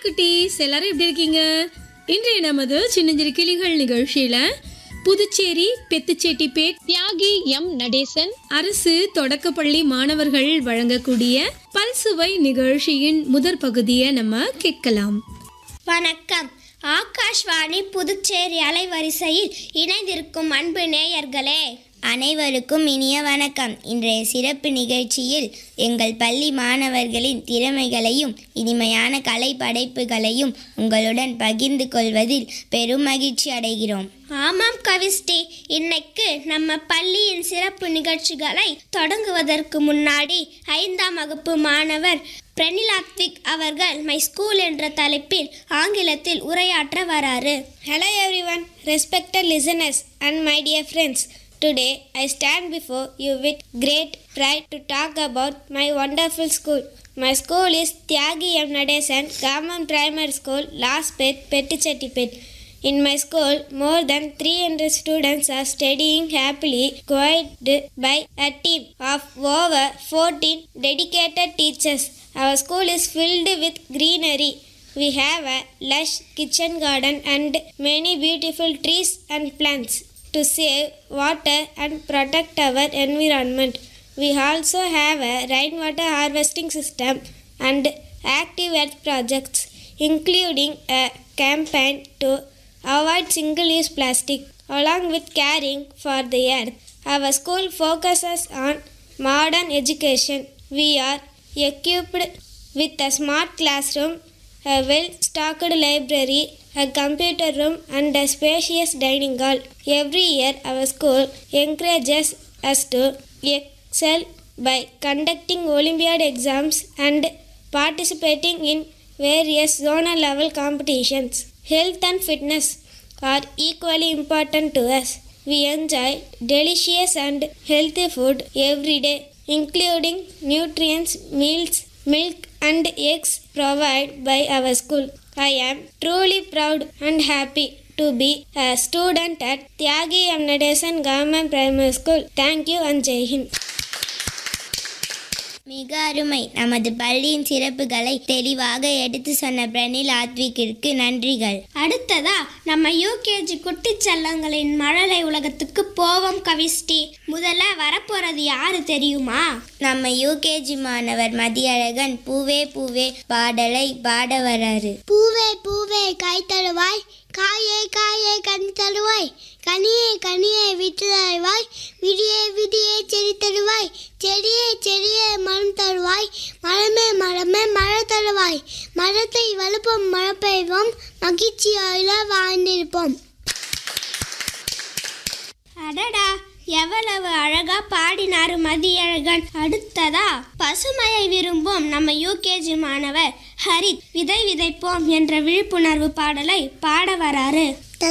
குட்டீஸ் எல்லாரும் எப்படி இருக்கீங்க இன்றைய நமது சின்னஞ்சிறு கிளிகள் நிகழ்ச்சியில புதுச்சேரி பெத்துச்சேட்டிப்பேட் தியாகி எம் நடேசன் அரசு தொடக்கப்பள்ளி மாணவர்கள் வழங்கக்கூடிய பல்சுவை நிகழ்ச்சியின் முதற் பகுதியை நம்ம கேட்கலாம் வணக்கம் ஆகாஷ்வாணி புதுச்சேரி அலைவரிசையில் இணைந்திருக்கும் அன்பு நேயர்களே அனைவருக்கும் இனிய வணக்கம் இன்றைய சிறப்பு நிகழ்ச்சியில் எங்கள் பள்ளி மாணவர்களின் திறமைகளையும் இனிமையான கலை படைப்புகளையும் உங்களுடன் பகிர்ந்து கொள்வதில் பெரும் மகிழ்ச்சி அடைகிறோம் ஆமாம் கவிஸ்டி இன்னைக்கு நம்ம பள்ளியின் சிறப்பு நிகழ்ச்சிகளை தொடங்குவதற்கு முன்னாடி ஐந்தாம் வகுப்பு மாணவர் பிரனிலாத்விக் அவர்கள் மை ஸ்கூல் என்ற தலைப்பில் ஆங்கிலத்தில் உரையாற்ற வராரு hello everyone respected listeners and my dear friends today I stand before you with great pride to talk about my wonderful school my school is Thiyagi M Nadesan government primary school last பெட் Pettuchettipet In my school, more than 300 students are studying happily, guided by a team of over 14 dedicated teachers. Our school is filled with greenery. We have a lush kitchen garden and many beautiful trees and plants to save water and protect our environment. We also have a rainwater harvesting system and active earth projects, including a campaign to avoid single use plastic along with caring for the earth. Our school focuses on modern education. We are equipped with a smart classroom, a well stocked library, a computer room, and a spacious dining hall. Every year, our school encourages us to excel by conducting Olympiad exams and participating in various zonal level competitions. Health and fitness are equally important to us. We enjoy delicious and healthy food every day, including nutrients, meals, milk, and eggs provided by our school. I am truly proud and happy to be a student at Tyagi M. Nadesan Government Primary School. Thank you and Jai Hind. மிக அருமை நமது பள்ளியின் சிறப்புகளை தெளிவாக எடுத்து சொன்ன பிரனில் ஆத்விக்கிற்கு நன்றிகள் அடுத்ததா நம்ம யூகேஜி குட்டி செல்லங்களின் மழலை உலகத்துக்கு போவோம் கவிஸ்டி முதல்ல வரப்போறது யாரு தெரியுமா நம்ம யூகேஜி மாணவர் மதியழகன் பூவே பூவே பாடலை பாட வராரு பூவே பூவே காய் தருவாய் காயே காயே கனி தருவாய் கனியே கனியே விட்டு தருவாய் விடியே விடியே செடி தருவாய் செடியே செடியே மரம் தருவாய் மரமே மரமே மழை தருவாய் மரத்தை வளர்ப்போம் மழை பெய்வோம் மகிழ்ச்சியாக வாழ்ந்திருப்போம் அடடா எவ்வளவு அழகா பாடினாரு மதியழகன் அடுத்ததா பசுமையை விரும்பும் நம்ம யூகேஜி மாணவர் ஹரித் விதை விதைப்போம் என்ற விழிப்புணர்வு பாடலை பாட வராரு